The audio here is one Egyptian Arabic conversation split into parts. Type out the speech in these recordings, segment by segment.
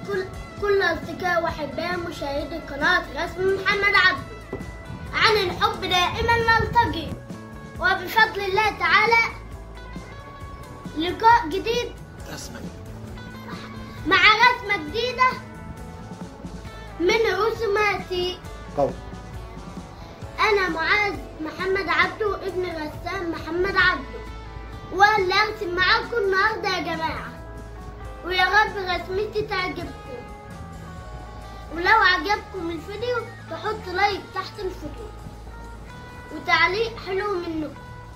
كل كل أصدقاء وأحباء مشاهدي قناة رسم محمد عبده عن الحب دائما نلتقي وبفضل الله تعالى لقاء جديد رسمك مع رسمة جديدة من رسوماتي قوي أنا معاذ محمد عبده ابن رسام محمد عبده واللي أرسم معاكم النهاردة يا جماعة ويا رب رسمتي تعجبكم ولو عجبكم الفيديو تحط لايك تحت الفيديو وتعليق حلو منكم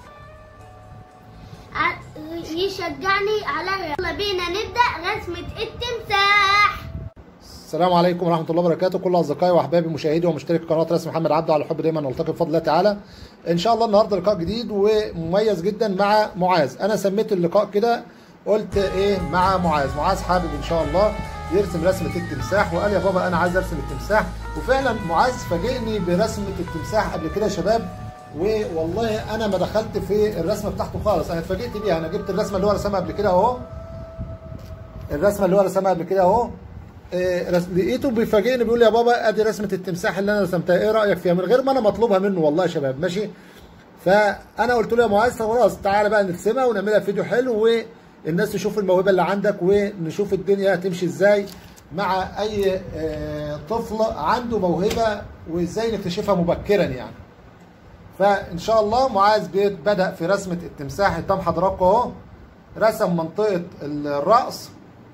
ع- يشجعني على يلا بينا نبدأ رسمة التمساح السلام عليكم ورحمه الله وبركاته كل اصدقائي واحبابي مشاهدي ومشتركي قناه رسم محمد عبده على الحب دايما نلتقي بفضل الله تعالى ان شاء الله النهارده لقاء جديد ومميز جدا مع معاذ انا سميت اللقاء كده قلت ايه مع معاذ معاذ حابب ان شاء الله يرسم رسمه التمساح وقال يا بابا انا عايز ارسم التمساح وفعلا معاذ فاجئني برسمه التمساح قبل كده يا شباب والله انا ما دخلت في الرسمه بتاعته خالص انا اتفاجئت بيها انا جبت الرسمه اللي هو رسمها قبل كده اهو الرسمه اللي هو رسمها قبل كده اهو آه، رس- لقيته بيفاجئني بيقول لي يا بابا ادي رسمه التمساح اللي انا رسمتها ايه رايك فيها من غير ما انا مطلوبها منه والله يا شباب ماشي فانا قلت له يا معاذ طب خلاص تعالى بقى نرسمها ونعملها فيديو حلو والناس تشوف الموهبه اللي عندك ونشوف الدنيا هتمشي ازاي مع اي آه، طفل عنده موهبه وازاي نكتشفها مبكرا يعني فان شاء الله معاذ بيت- بدا في رسمه التمساح قدام حضراتكم اهو رسم منطقه الراس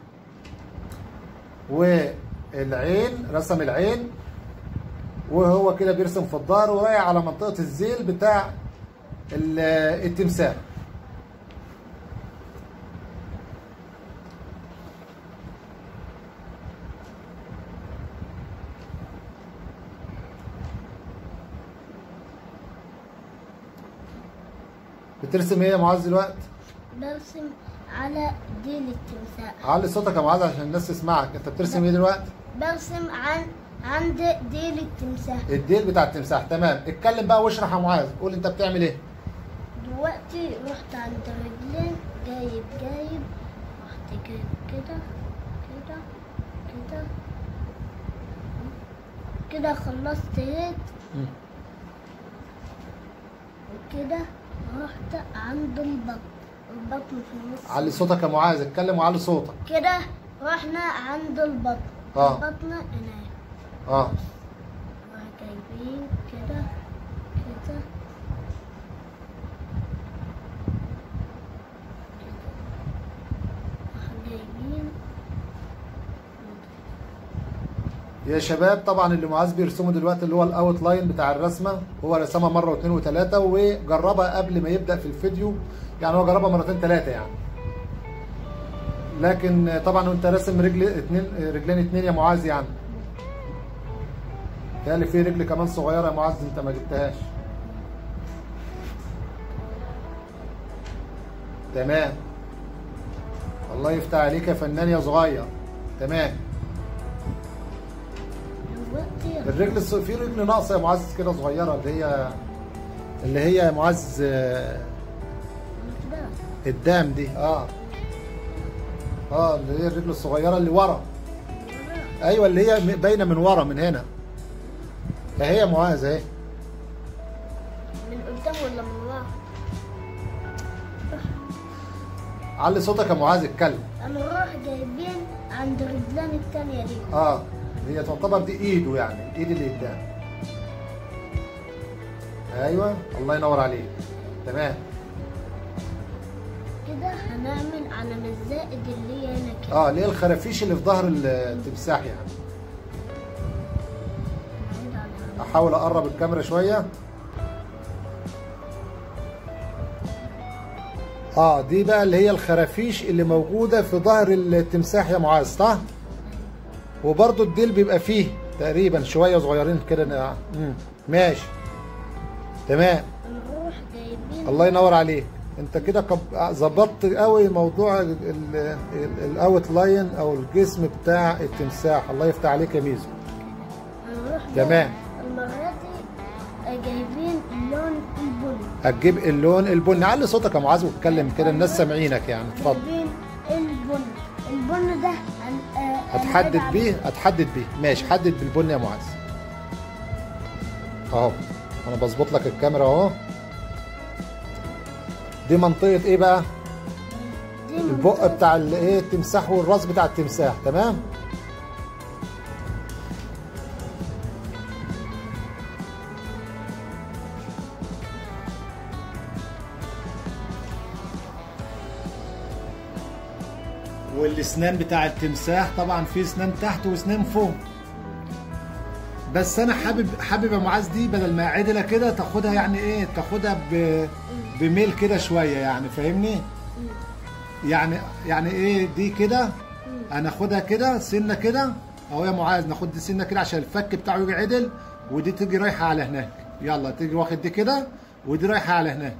والعين رسم العين وهو كده بيرسم في الظهر ورايح على منطقة الذيل بتاع ال- التمثال بترسم ايه يا معاذ دلوقتي؟ برسم على ديل التمساح علي صوتك يا معاذ عشان الناس تسمعك انت بترسم ايه دلوقتي؟ برسم عن عند ديل التمساح الديل بتاع التمساح تمام اتكلم بقى واشرح يا معاذ قول انت بتعمل ايه؟ دلوقتي رحت عند رجلين جايب جايب رحت جايب كده كده كده كده خلصت ريت مم. وكده رحت عند البطن البطن في النص علي صوتك يا معاذ اتكلم وعلي صوتك كده رحنا عند البطن آه. البطن هناك اه راح جايبين كده كده كده راح جايبين يا شباب طبعا اللي معاذ بيرسمه دلوقتي اللي هو الاوت لاين بتاع الرسمه هو رسمها مره واثنين وثلاثه وجربها قبل ما يبدا في الفيديو يعني هو جربها مرتين ثلاثه يعني لكن طبعا انت راسم رجل اتنين رجلين اتنين يا معاذ يعني قال في رجل كمان صغيره يا معاذ انت ما جبتهاش تمام الله يفتح عليك يا فنان يا صغير تمام دلوقتي الرجل الص- في رجل ناقصه يا معز كده صغيره اللي هي اللي هي يا معز آه، كده قدام دي اه اه اللي هي الرجل الصغيره اللي ورا ايوه اللي هي م- باينه من ورا من هنا اهي يا معاذ اهي من قدام ولا من ورا علي صوتك يا معاذ اتكلم هنروح جايبين عند رجلان التانية دي اه هي تعتبر دي ايده يعني ايد اللي قدام ايوه الله ينور عليك تمام كده هنعمل على الزائد اللي هي هنا كده اه اللي هي الخرافيش اللي في ظهر التمساح يعني نعيد على احاول اقرب الكاميرا شويه اه دي بقى اللي هي الخرافيش اللي موجوده في ظهر التمساح يا معاذ صح وبرضو الديل بيبقى فيه تقريبا شويه صغيرين كده مم. ماشي تمام هنروح جايبين الله ينور عليك انت كده قب- ظبطت قوي موضوع ال- ال- ال- الاوت لاين او الجسم بتاع التمساح الله يفتح عليك يا ميزو هنروح تمام. المرة دي جايبين اللون البني هتجيب اللون البني علي صوتك يا معاذ واتكلم كده الناس سامعينك يعني اتفضل جايبين البن البن ده هن... آه هتحدد بيه هتحدد بيه ماشي حدد بالبني يا معاذ اهو انا بظبط لك الكاميرا اهو دي منطقة ايه بقى؟ دي البق بتاع الايه التمساح والراس بتاع التمساح تمام؟ والاسنان بتاع التمساح طبعا في اسنان تحت واسنان فوق بس انا حابب حابب يا معاذ دي بدل ما عدله كده تاخدها يعني ايه تاخدها ب بميل كده شويه يعني فاهمني يعني يعني ايه دي كده هناخدها كده سنه كده اهو يا معاذ ناخد دي سنه كده عشان الفك بتاعه يجي عدل ودي تيجي رايحه على هناك يلا تيجي واخد دي كده ودي رايحه على هناك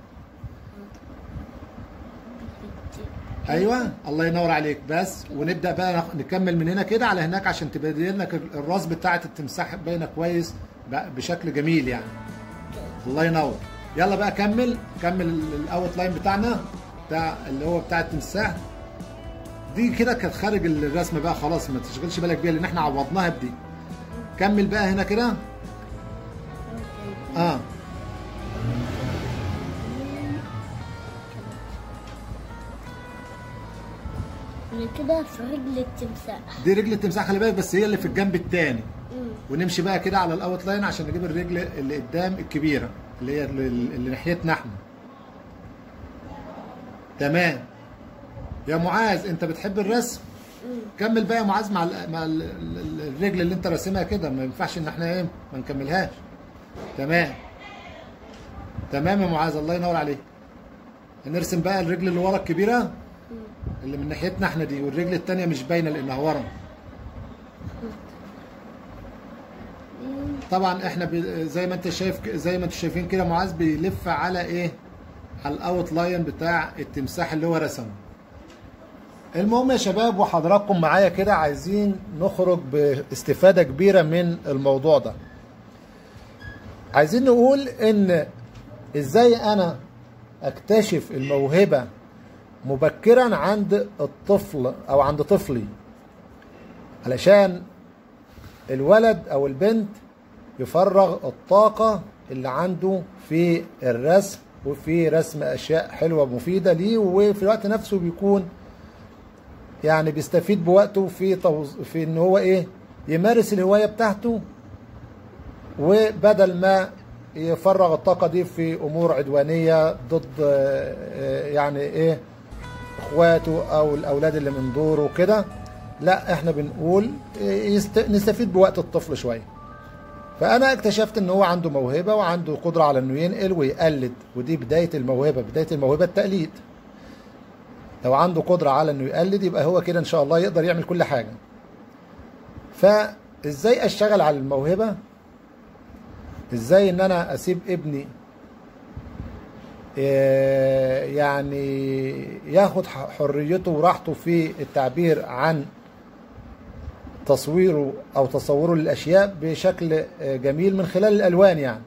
ايوه الله ينور عليك بس ونبدا بقى نخ- نكمل من هنا كده على هناك عشان تبين لك ال- الراس بتاعه التمساح باينه كويس بقى بشكل جميل يعني الله ينور يلا بقى كمل كمل ال- الاوت لاين بتاعنا بتاع اللي هو بتاع التمساح دي كده كانت خارج الرسم بقى خلاص ما تشغلش بالك بيها لان احنا عوضناها بدي كمل بقى هنا كده اه من كده في رجل التمساح دي رجل التمساح خلي بالك بس هي اللي في الجنب الثاني مم. ونمشي بقى كده على الاوت لاين عشان نجيب الرجل اللي قدام الكبيره اللي هي اللي, اللي ناحيتنا احنا تمام يا معاذ انت بتحب الرسم مم. كمل بقى يا معاذ مع ال مع ال ال- الرجل اللي انت راسمها كده ما ينفعش ان احنا ايه ما نكملهاش تمام تمام يا معاذ الله ينور عليك هنرسم بقى الرجل اللي ورا الكبيره اللي من ناحيتنا احنا دي والرجل التانية مش باينه لانها ورا طبعا احنا بي زي ما انت شايف زي ما انتم شايفين كده معاذ بيلف على ايه على الاوت لاين بتاع التمساح اللي هو رسمه المهم يا شباب وحضراتكم معايا كده عايزين نخرج باستفادة كبيرة من الموضوع ده عايزين نقول ان ازاي انا اكتشف الموهبة مبكرا عند الطفل او عند طفلي علشان الولد او البنت يفرغ الطاقة اللي عنده في الرسم وفي رسم اشياء حلوة مفيدة ليه وفي الوقت نفسه بيكون يعني بيستفيد بوقته في توز... في ان هو ايه يمارس الهواية بتاعته وبدل ما يفرغ الطاقة دي في امور عدوانية ضد آه، آه، يعني ايه اخواته او الاولاد اللي من دوره وكده لا احنا بنقول يست... نستفيد بوقت الطفل شويه فانا اكتشفت ان هو عنده موهبه وعنده قدره على انه ينقل ويقلد ودي بدايه الموهبه بدايه الموهبه التقليد لو عنده قدره على انه يقلد يبقى هو كده ان شاء الله يقدر يعمل كل حاجه فازاي اشتغل على الموهبه ازاي ان انا اسيب ابني آه، يعني ياخد ح- حريته وراحته في التعبير عن تصويره او تصوره للاشياء بشكل آه، جميل من خلال الالوان يعني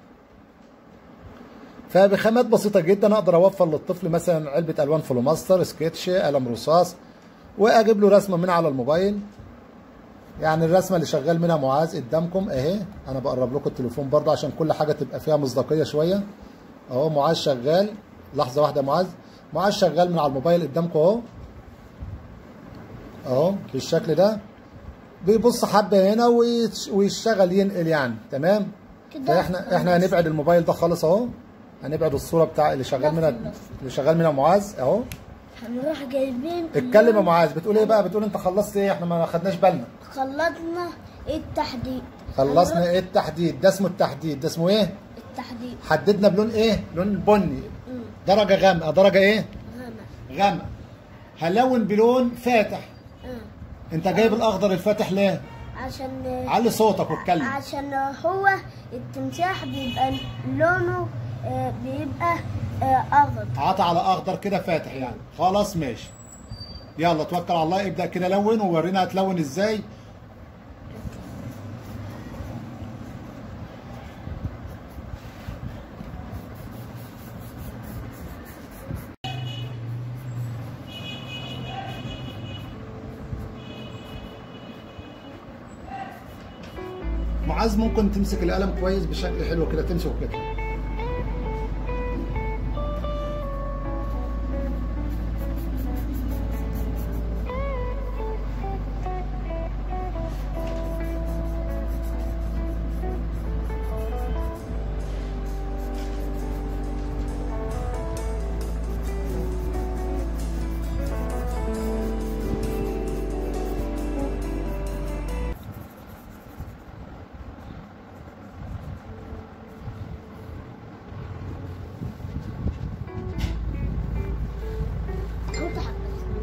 فبخامات بسيطه جدا اقدر اوفر للطفل مثلا علبه الوان فلوماستر سكتش قلم رصاص واجيب له رسمه من على الموبايل يعني الرسمه اللي شغال منها معاذ قدامكم اهي انا بقرب لكم التليفون برضه عشان كل حاجه تبقى فيها مصداقيه شويه اهو معاذ شغال لحظه واحده يا معاذ معاذ شغال من على الموبايل قدامكم اهو اهو بالشكل ده بيبص حبه هنا ويتش- ويشتغل ينقل يعني تمام كده فاحنا احنا هنبعد الموبايل ده خالص اهو هنبعد الصوره بتاع اللي شغال منها اللي شغال منها معاذ اهو هنروح جايبين اتكلم يا معاذ بتقول ايه بقى بتقول انت خلصت ايه احنا ما خدناش بالنا خلصنا التحديد خلصنا هنروح ايه التحديد ده اسمه التحديد ده اسمه ايه التحديد حددنا بلون ايه لون بني مم. درجه غامقه درجه ايه غامق غامقه هنلون بلون فاتح آه. انت جايب الاخضر الفاتح ليه عشان علي صوتك واتكلم عشان هو التمساح بيبقى لونه آه، بيبقى آه، اخضر عطى على اخضر كده فاتح يعني خلاص ماشي يلا توكل على الله ابدا كده لون وورينا هتلون ازاي معاذ ممكن تمسك القلم كويس بشكل حلو كده تمسكه كده حط حق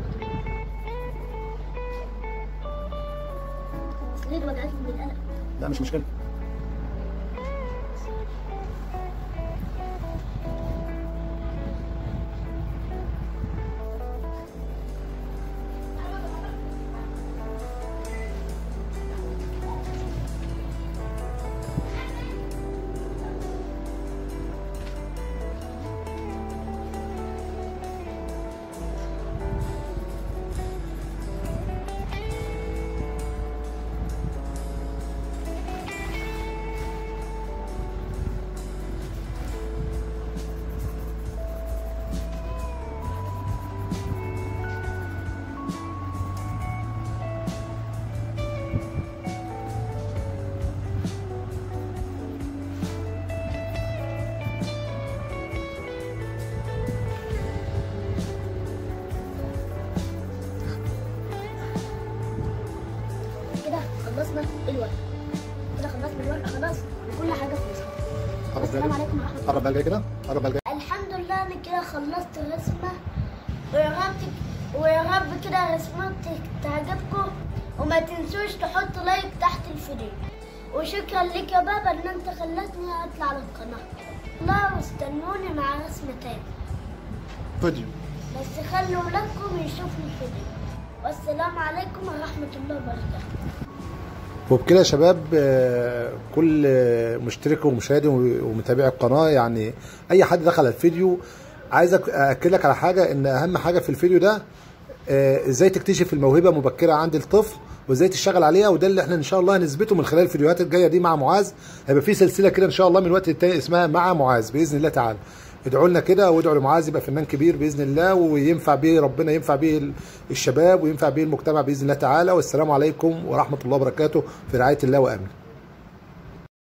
ليه وجعتني بالقلم لا مش مشكله كده خلصنا الورق كده خلصنا الورق خلاص وكل حاجه خلصت قرب السلام بقى عليكم ورحمه الله قرب بقى كده قرب بقى الحمد لله انا كده خلصت الرسمه ويا رب ويا رب كده رسمتك تعجبكم وما تنسوش تحطوا لايك تحت الفيديو وشكرا لك يا بابا ان انت خلتني اطلع على القناه الله واستنوني مع رسمه تاني فيديو بس خلوا ولادكم يشوفوا الفيديو والسلام عليكم ورحمه الله وبركاته وبكده يا شباب آه، كل آه، مشترك ومشاهد ومتابع القناه يعني اي حد دخل الفيديو عايز أك- اكد لك على حاجه ان اهم حاجه في الفيديو ده آه، ازاي تكتشف الموهبه مبكره عند الطفل وازاي تشتغل عليها وده اللي احنا ان شاء الله هنثبته من خلال الفيديوهات الجايه دي مع معاذ هيبقى في سلسله كده ان شاء الله من وقت للتاني اسمها مع معاذ باذن الله تعالى ادعوا لنا كده وادعوا لمعاذ يبقى فنان كبير باذن الله وينفع بيه ربنا ينفع بيه الشباب وينفع بيه المجتمع باذن الله تعالى والسلام عليكم ورحمه الله وبركاته في رعايه الله وامنه